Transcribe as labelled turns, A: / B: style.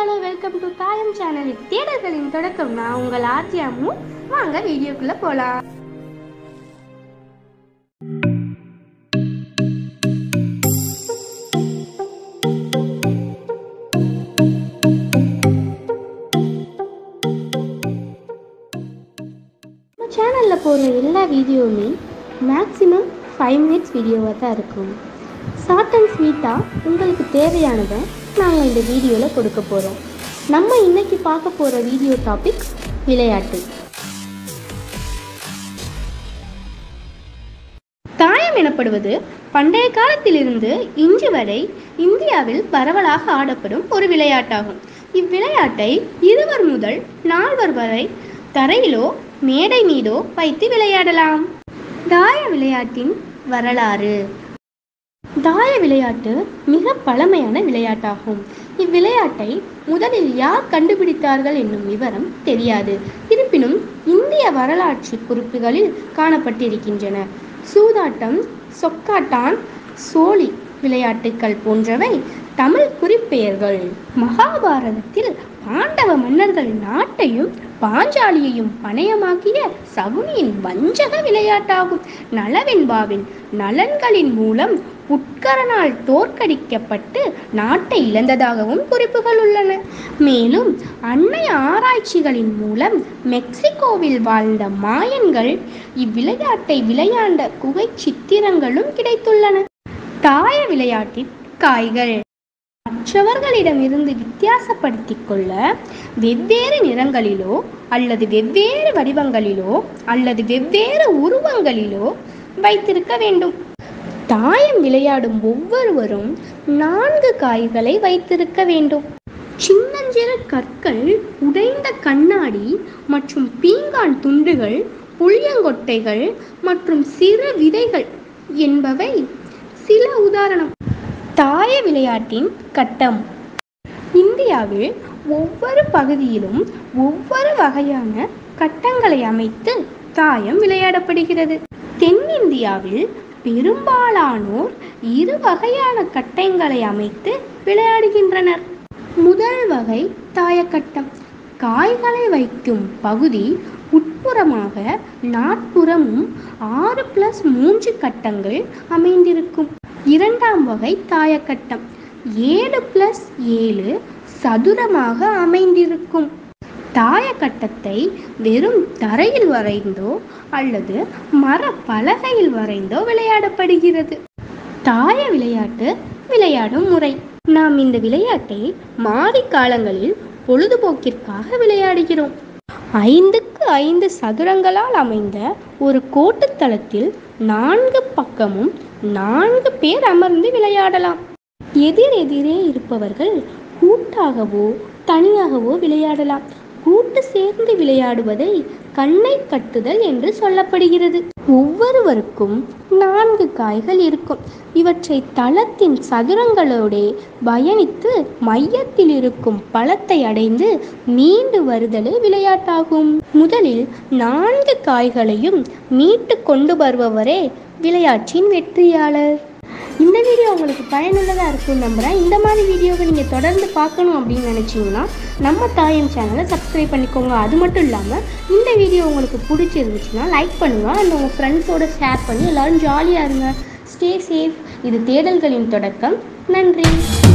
A: hello welcome to தாயம் சேனலில் தேடல்களின் தொடக்கம் நான் உங்கள் ஆர்ஜியாமு வாங்க வீடியோக்குள்ள போலாம் நம்ம சேனலில் போடுற எல்லா வீடியோவுமே மேக்ஸிமம் ஃபைவ் மினிட்ஸ் வீடியோவாக தான் இருக்கும் ஷார்ட் அண்ட் ஸ்வீட்டாக உங்களுக்கு தேவையானதை நாங்கள் இந்த வீடியோவில் கொடுக்க போகிறோம் நம்ம இன்னைக்கு பார்க்க போகிற வீடியோ டாபிக் விளையாட்டு தாயம் எனப்படுவது பண்டைய காலத்திலிருந்து இன்று வரை இந்தியாவில் பரவலாக ஆடப்படும் ஒரு விளையாட்டாகும் இவ்விளையாட்டை இருவர் முதல் நால்வர் வரை தரையிலோ மேடை மீதோ வைத்து விளையாடலாம் தாய விளையாட்டின் வரலாறு தாய விளையாட்டு மிக பழமையான விளையாட்டாகும் இவ்விளையாட்டை முதலில் யார் கண்டுபிடித்தார்கள் என்னும் விவரம் தெரியாது இருப்பினும் இந்திய வரலாற்று குறிப்புகளில் காணப்பட்டிருக்கின்றன சூதாட்டம் சொக்காட்டான் சோழி விளையாட்டுக்கள் போன்றவை தமிழ் குறிப்பெயர்கள் மகாபாரதத்தில் பாண்டவ மன்னர்கள் நாட்டையும் பாஞ்சாலியையும் பணயமாக்கிய சகுனியின் வஞ்சக விளையாட்டாகும் நளவெண்பாவின் நலன்களின் மூலம் உட்கரனால் தோற்கடிக்கப்பட்டு நாட்டை இழந்ததாகவும் குறிப்புகள் உள்ளன மேலும் அன்னைய ஆராய்ச்சிகளின் மூலம் மெக்சிகோவில் வாழ்ந்த மாயன்கள் இவ்விளையாட்டை விளையாண்ட குகை சித்திரங்களும் கிடைத்துள்ளன தாய விளையாட்டின் காய்கள் மற்றவர்களிடமிருந்து வித்தியாசப்படுத்திக் கொள்ள வெவ்வேறு நிறங்களிலோ அல்லது வெவ்வேறு வடிவங்களிலோ அல்லது வெவ்வேறு உருவங்களிலோ வைத்திருக்க வேண்டும் தாயம் விளையாடும் ஒவ்வொருவரும் நான்கு காய்களை வைத்திருக்க வேண்டும் சின்னஞ்சிறு கற்கள் உடைந்த கண்ணாடி மற்றும் பீங்கான் துண்டுகள் புளியங்கொட்டைகள் மற்றும் சிறு விதைகள் என்பவை சில உதாரணம் தாய விளையாட்டின் கட்டம் இந்தியாவில் ஒவ்வொரு பகுதியிலும் ஒவ்வொரு வகையான கட்டங்களை அமைத்து தாயம் விளையாடப்படுகிறது தென்னிந்தியாவில் பெரும்பாலானோர் இரு வகையான கட்டங்களை அமைத்து விளையாடுகின்றனர் முதல் வகை தாயக்கட்டம் காய்களை வைக்கும் பகுதி உட்புறமாக நாட்புறமும் ஆறு பிளஸ் மூன்று கட்டங்கள் அமைந்திருக்கும் இரண்டாம் வகை தாயக்கட்டம் ஏழு பிளஸ் ஏழு சதுரமாக அமைந்திருக்கும் தாயக்கட்டத்தை வெறும் தரையில் வரைந்தோ அல்லது மர பலகையில் வரைந்தோ விளையாடப்படுகிறது தாய விளையாட்டு விளையாடும் முறை நாம் இந்த விளையாட்டை மாறி காலங்களில் பொழுதுபோக்கிற்காக விளையாடுகிறோம் ஐந்துக்கு ஐந்து சதுரங்களால் அமைந்த ஒரு கோட்டுத்தளத்தில் நான்கு பக்கமும் நான்கு பேர் அமர்ந்து விளையாடலாம் எதிர் எதிரே இருப்பவர்கள் கூட்டாகவோ தனியாகவோ விளையாடலாம் கூட்டு சேர்ந்து விளையாடுவதை கண்ணை கட்டுதல் என்று சொல்லப்படுகிறது ஒவ்வொருவருக்கும் நான்கு காய்கள் இருக்கும் இவற்றை தளத்தின் சதுரங்களோடே பயணித்து மையத்தில் இருக்கும் பழத்தை அடைந்து மீண்டு வருதலே விளையாட்டாகும் முதலில் நான்கு காய்களையும் மீட்டு கொண்டு வருபவரே விளையாட்டின் வெற்றியாளர் இந்த வீடியோ உங்களுக்கு பயனுள்ளதாக இருக்கும்னு நம்புகிறேன் இந்த மாதிரி வீடியோவை நீங்கள் தொடர்ந்து பார்க்கணும் அப்படின்னு நினச்சிங்கன்னா நம்ம தாயம் சேனலை சப்ஸ்கிரைப் பண்ணிக்கோங்க அது மட்டும் இல்லாமல் இந்த வீடியோ உங்களுக்கு பிடிச்சிருந்துச்சுன்னா லைக் பண்ணுங்கள் அண்ட் உங்கள் ஃப்ரெண்ட்ஸோட ஷேர் பண்ணி எல்லோரும் ஜாலியாக இருங்க ஸ்டே சேஃப் இது தேடல்களின் தொடக்கம் நன்றி